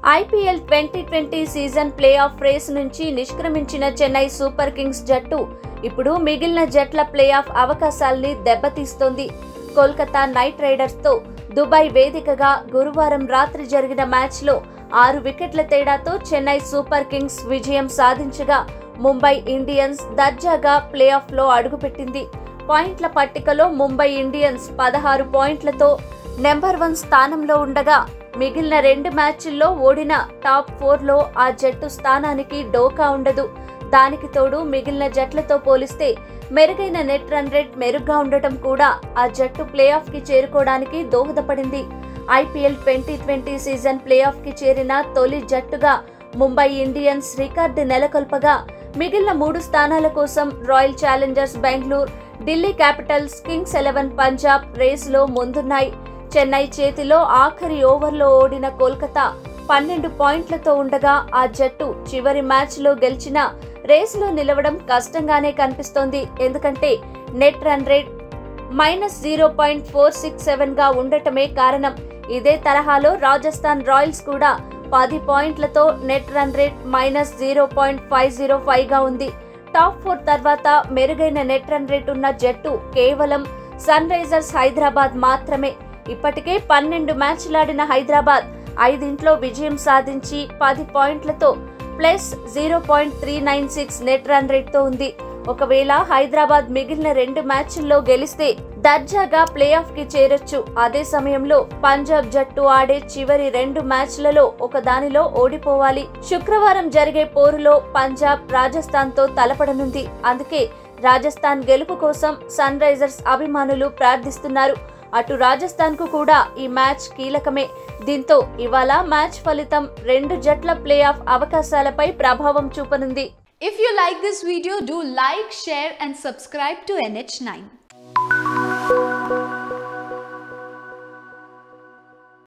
IPL twenty twenty season play off race నుంచి నిష్క్రమించిన Chennai Super Kings జట్టు ఇప్పుడు మిగిలిన జట్ల ప్లే ఆఫ్ అవకాశాల్ని దెబ్బతీస్తోంది కోల్కతా నైట్ రైడర్స్ తో దుబాయ్ వేదికగా గురువారం రాత్రి జరిగిన మ్యాచ్లో ఆరు వికెట్ల తేడాతో చెన్నై సూపర్ కింగ్స్ విజయం సాధించగా ముంబై ఇండియన్స్ దర్జాగా ప్లే ఆఫ్లో అడుగుపెట్టింది పాయింట్ల పట్టికలో ముంబై ఇండియన్స్ పదహారు పాయింట్లతో నెంబర్ వన్ స్థానంలో ఉండగా మిగిలిన రెండు మ్యాచ్ల్లో ఓడిన టాప్ ఫోర్లో ఆ జట్టు స్థానానికి డోకా ఉండదు దానికి తోడు మిగిలిన జట్లతో పోలిస్తే మెరుగైన నెట్ రన్ రేట్ మెరుగ్గా ఉండటం కూడా ఆ జట్టు ప్లే ఆఫ్ కి చేరుకోవడానికి దోహదపడింది IPL twenty twenty season play off కి చేరిన తొలి జట్టుగా ముంబై ఇండియన్స్ రికార్డు నెలకొల్పగా మిగిలిన మూడు స్థానాల కోసం Royal Challengers Bengaluru Delhi Capitals Kings Eleven Punjab రేసులో ముందున్నాయి చెన్నై చేతిలో ఆఖరి ఓవర్లో ఓడిన కోల్కతా పన్నెండు పాయింట్లతో ఉండగా ఆ జట్టు చివరి మ్యాచ్లో గెలిచిన రేసులో నిలవడం కష్టంగానే కనిపిస్తోంది ఎందుకంటే net run rate minus zero point four six seven గా ఉండటమే కారణం ఇదే తరహాలో రాజస్థాన్ రాయల్స్ కూడా పది పాయింట్లతో net run rate minus zero point five zero five గా ఉంది టాప్ ఫోర్ తర్వాత మెరుగైన నెట్ రన్ రేట్ ఉన్న జట్టు కేవలం సన్ రైజర్స్ హైదరాబాద్ మాత్రమే ఇప్పటికే పన్నెండు మ్యాచ్లాడిన హైదరాబాద్ ఐదింట్లో విజయం సాధించి పది పాయింట్లతో plus zero point three nine six net run రేట్తో ఉంది ఒకవేళ హైదరాబాద్ మిగిలిన రెండు మ్యాచ్ల్లో గెలిస్తే దర్జాగా ప్లే ఆఫ్ కి చేరొచ్చు అదే సమయంలో పంజాబ్ జట్టు ఆడే చివరి రెండు మ్యాచ్లలో ఒక దానిలో ఓడిపోవాలి శుక్రవారం జరిగే పోరులో పంజాబ్ రాజస్థాన్ తో తలపడనుంది అందుకే రాజస్థాన్ గెలుపు కోసం సన్ రైజర్స్ అభిమానులు ప్రార్థిస్తున్నారు అటు రాజస్థాన్ కు కూడా ఈ మ్యాచ్ కీలకమే దీంతో ఇవాళ మ్యాచ్ ఫలితం రెండు జట్ల ప్లే ఆఫ్ అవకాశాలపై ప్రభావం చూపనుంది If you like this video, do like, share and subscribe to NH9.